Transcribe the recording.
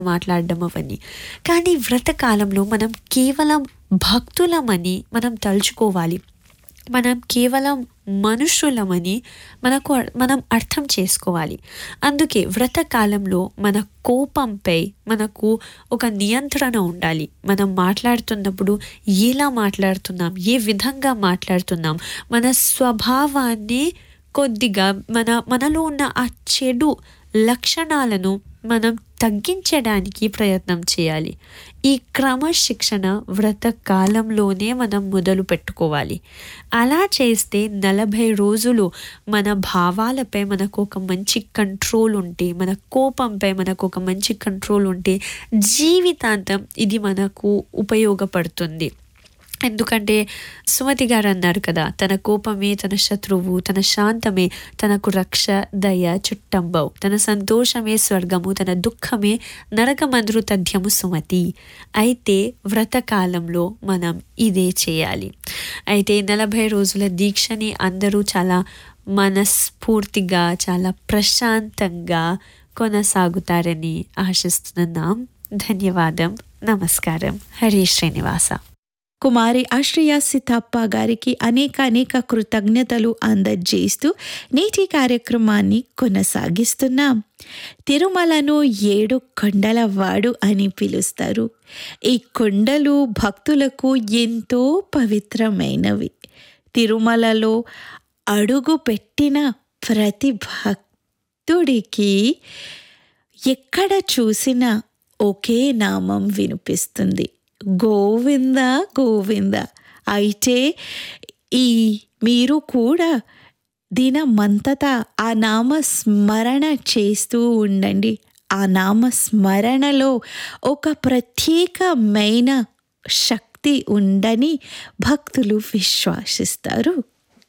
మాట్లాడడం అవన్నీ కానీ వ్రతకాలంలో మనం కేవలం భక్తులమని మనం తలుచుకోవాలి మనం కేవలం మనుషులమని మనకు మనం అర్థం చేసుకోవాలి అందుకే వ్రతకాలంలో మన కోపంపై మనకు ఒక నియంత్రణ ఉండాలి మనం మాట్లాడుతున్నప్పుడు ఎలా మాట్లాడుతున్నాం ఏ విధంగా మాట్లాడుతున్నాం మన స్వభావాన్ని కొద్దిగా మన మనలో ఉన్న ఆ చెడు లక్షణాలను మనం తగ్గించడానికి ప్రయత్నం చేయాలి ఈ క్రమశిక్షణ వ్రత కాలంలోనే మనం మొదలు పెట్టుకోవాలి అలా చేస్తే నలభై రోజులు మన భావాలపై మనకు ఒక మంచి కంట్రోల్ ఉంటే మన కోపంపై మనకు ఒక మంచి కంట్రోల్ ఉంటే జీవితాంతం ఇది మనకు ఉపయోగపడుతుంది ఎందుకంటే సుమతి గారు అన్నారు కదా తన కోపమే తన శత్రువు తన శాంతమే తనకు రక్ష దయ చుట్టంబవు తన సంతోషమే స్వర్గము తన దుఃఖమే నరకమందురు తథ్యము సుమతి అయితే వ్రతకాలంలో మనం ఇదే చేయాలి అయితే నలభై రోజుల దీక్షని అందరూ చాలా మనస్ఫూర్తిగా చాలా ప్రశాంతంగా కొనసాగుతారని ఆశిస్తున్నాం ధన్యవాదం నమస్కారం హరి శ్రీనివాస కుమారి ఆశ్రయ సితాప్ప గారికి అనేక అనేక కృతజ్ఞతలు అందజేస్తూ నేటి కార్యక్రమాన్ని కొనసాగిస్తున్నాం తిరుమలను ఏడు కొండల వాడు అని పిలుస్తారు ఈ కొండలు భక్తులకు ఎంతో పవిత్రమైనవి తిరుమలలో అడుగు పెట్టిన ప్రతి భక్తుడికి ఎక్కడ చూసినా ఒకే నామం వినిపిస్తుంది గోవింద గోవింద అయితే ఈ మీరు కూడా దినమంతటా ఆ నామ స్మరణ చేస్తూ ఉండండి ఆ నామ స్మరణలో ఒక ప్రత్యేకమైన శక్తి ఉందని భక్తులు విశ్వాసిస్తారు